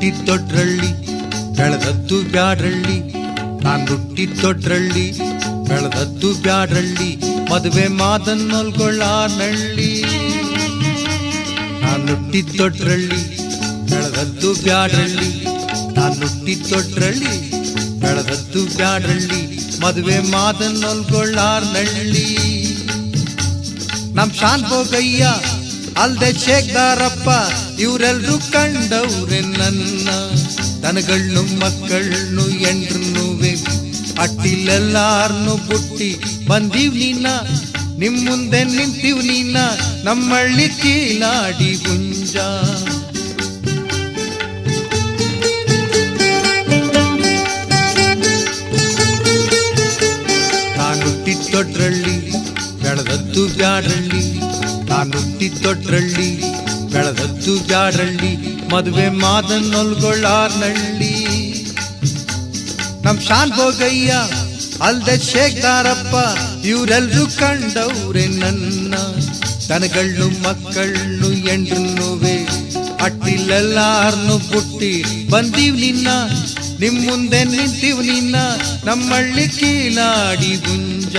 ಹುಟ್ಟಿದ್ದೊಡ್ರಳ್ಳಿ ಬೆಳೆದದ್ದು ಬ್ಯಾಡ್ರಳ್ಳಿ ನಾನ್ ಹುಟ್ಟಿದ್ದೊಡ್ರಳ್ಳಿ ಬೆಳೆದದ್ದು ಬ್ಯಾಡ್ರಳ್ಳಿ ಮದುವೆ ಮಾದನ್ನೊಲ್ಗೊಳ್ಳಾರ್ನಳ್ಳಿ ನಾನ್ ಹುಟ್ಟಿದ್ದೊಡ್ರಳ್ಳಿ ಬೆಳೆದದ್ದು ಬ್ಯಾಡ್ರಳ್ಳಿ ನಾನ್ ಹುಟ್ಟಿದ್ದೊಡ್ರಳ್ಳಿ ಬೆಳೆದದ್ದು ಬ್ಯಾಡ್ರಳ್ಳಿ ಮದುವೆ ಮಾದನ್ನೊಲ್ಗೊಳ್ಳಾರ್ನಳ್ಳಿ ನಮ್ ಶಾನ್ ಭೋಗಯ್ಯ ಅಲ್ದೆ ಶೇಖದಾರಪ್ಪ ಇವರೆಲ್ರು ಕಂಡವ್ರೆ ನನ್ನ ದನಗಳ್ನು ಮಕ್ಕಳ್ನು ಎಂಡ್ರನ್ನುವೆ ಅಟ್ಟಿಲೆಲ್ಲಾರ್ನು ಬುಟ್ಟಿ ಬಂದೀವ್ ನೀನ ನಿಮ್ ಮುಂದೆ ನಿಂತೀವ್ ನೀನ ನಮ್ಮಳ್ಳಿ ಕೀಲಾಡಿ ಗುಂಜ ನಾನು ಹುಟ್ಟಿದ್ದೊಡ್ರಳ್ಳಿ ಬೆಳೆದದ್ದು ಬ್ಯಾಡ್ರಳ್ಳಿ ನಾನು ಹುಟ್ಟಿದ್ದೊಡ್ರಳ್ಳಿ ಬೆಳೆದದ್ದು ಬ್ಯಾಡ್ರಳ್ಳಿ ಮದುವೆ ಮಾದನ್ನೊಲ್ಗೊಳ್ಳಾರ್ನಳ್ಳಿ ನಮ್ ಶಾನ್ ಭೋಗಯ್ಯ ಅಲ್ದೆ ಶೇಖದಾರಪ್ಪ ಇವರೆಲ್ರು ಕಂಡವ್ರೆ ನನ್ನ ದನಗಳ್ನು ಮಕ್ಕಳ್ನು ಎಂಡ್ರನ್ನುವೆ ಅಟ್ಟಿಲೆಲ್ಲಾರ್ನು ಬುಟ್ಟಿ ಬಂದೀವ್ ನಿನ್ನ ನಿಮ್ ಮುಂದೆ ನಿಂತೀವ್ ನಿನ್ನ ನಮ್ಮಳ್ಳಿ ಕೀಲಾಡಿ ಗುಂಜ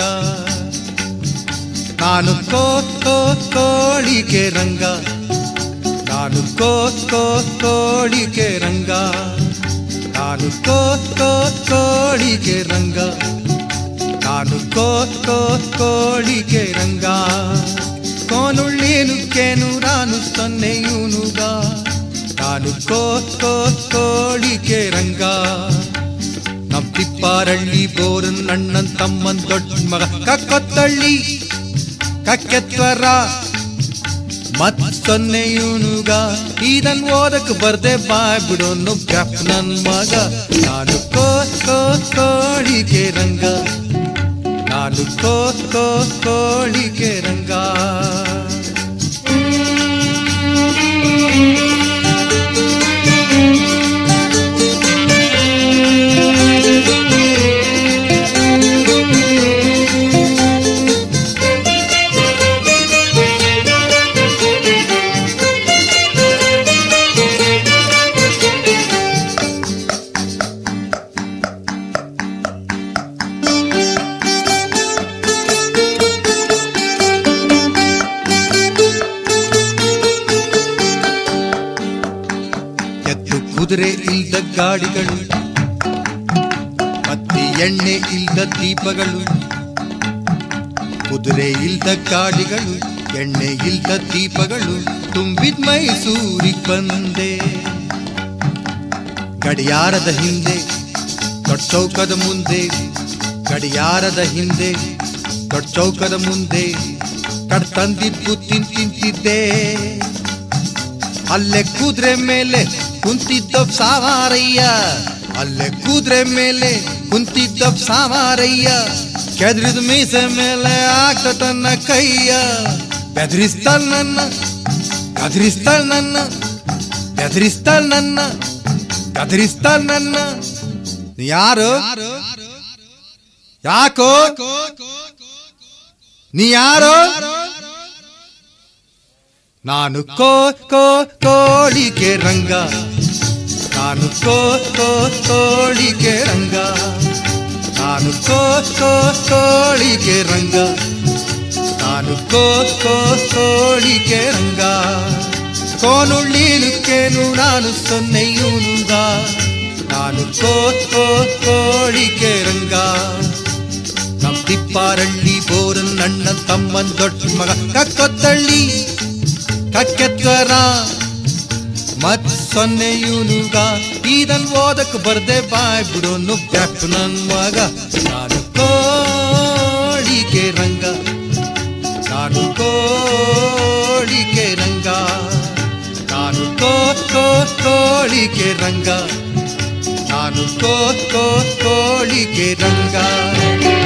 ನಾನು ಕೋ ಕೋ ಕೋಳಿಗೆ ರಂಗ ನಾನು ಕೋ ಕೋ ಕೋಳಿಗೆ ರಂಗ ನಾನು ಕೋ ಕೋ ಕೋಳಿಗೆ ರಂಗ ನಾನು ಕೋ ಕೋ ಕೋಳಿಗೆ ರಂಗ ಕೋನುಳ್ಳೇನು ಕೇನು ನಾನು ಸೊನ್ನೆಯೂನುಗ ನಾನು ಕೋ ಕೋ ಕೋಳಿಗೆ ರಂಗ ನಮ್ ತಿಪ್ಪಾರಳ್ಳಿ ಬೋರನ್ ಅಣ್ಣನ್ ತಮ್ಮನ್ ದೊಡ್ಡ ಮಗ ಕಕ್ಕೊತ್ತಳ್ಳಿ ಕಕ್ಕೆತ್ವರ ಮತ್ ಸೊನ್ನೆಯೂನುಗ ಇದನ್ ಓದಕ್ ಬರ್ದೆ ಬಾಯ್ ಬಿಡೋನು ಗ್ಯಾಪ್ ನನ್ ಮಗ ನಾನು ಕೋ ಕೋ ಕೋಳಿಗೆ ರಂಗ ನಾನು ಕೋ ಕೋ ಕೋಳಿಗೆ ರಂಗ ಎತ್ತು ಕುದುರೆ ಇಲ್ದ ಗಾಡಿಗಳು ಮತ್ತೆ ಎಣ್ಣೆ ಇಲ್ದ ದೀಪಗಳು ಕುದುರೆ ಇಲ್ದ ಗಾಡಿಗಳು ಎಣ್ಣೆ ಇಲ್ದ ದೀಪಗಳು ತುಂಬಿದ್ ಮೈಸೂರಿಗ್ ಬಂದೆ ಗಡಿಯಾರದ ಹಿಂದೆ ದೊಡ್ಡ ಚೌಕದ ಮುಂದೆ ಗಡಿಯಾರದ ಹಿಂದೆ ದೊಡ್ಡ ಚೌಕದ ಮುಂದೆ ಕಡ್ ತಂದಿದ್ದು ತಿನ್ ತಿಂತಿದ್ದೆ ಅಲ್ಲೇ ಕುದುರೆ ಮೇಲೆ ಕುಂತಿದ್ದ ಸಾವಾರಯ್ಯ ಅಲ್ಲೇ ಕುದುರೆ ಮೇಲೆ ಕುಂತಿದ್ದ ಸಾವಾರಯ್ಯ ಕೆದ್ರಿದ ಮೀಸೆ ಮೇಲೆ ಆಗ್ತ ತನ್ನ ಕೈಯ ಬೆದರಿಸ್ತಾಳ ನನ್ನ ಗದರಿಸ್ತಾಳ ನನ್ನ ಬೆದರಿಸ್ತಾಳ ನನ್ನ ಗದರಿಸ್ತಾಳ ನನ್ನ ನೀ ಯಾರು ಯಾಕೋ ನೀ ಯಾರು ನಾನು ಕೋ ಕೋ ಕೋಳಿಗೆ ರಂಗ ನಾನು ಕೋ ಕೋ ಕೋಳಿಗೆ ರಂಗ ನಾನು ಕೋ ಕೋ ಕೋಳಿಗೆ ರಂಗ ನಾನು ಕೋ ಕೋ ಕೋಳಿಗೆ ರಂಗ ಕೋನುಳ್ಳೀನುಕ್ಕೇನು ನಾನು ಸೊನ್ನೆಯೂನುಗ ನಾನು ಕೋ ಕೋ ಕೋಳಿಗೆ ರಂಗ ನಮ್ ತಿಪ್ಪಾರಳ್ಳಿ ಬೋರನ್ ಅಣ್ಣ ತಮ್ಮನ್ ದೊಡ್ಡ ಮಗ ಕಕ್ಕೊತ್ತಳ್ಳಿ ಕಕ್ಕೆತ್ವರ ಮತ್ ಸೊನ್ನೆಯೂನುಗ ಇದನ್ ಓದಕ್ ಬರ್ದೆ ಬಾಯ್ ಬಿಡೋನು ಬ್ಯಾಕ್ ನನ್ ಮಗ ನಾನು ಕೋಳಿಗೆ ರಂಗ ನಾನು ಕೋಳಿಗೆ ರಂಗ ನಾನು ಕೋ ಕೋ ಕೋಳಿಗೆ ರಂಗ ನಾನು ಕೋ ಕೋ ಕೋಳಿಗೆ ರಂಗ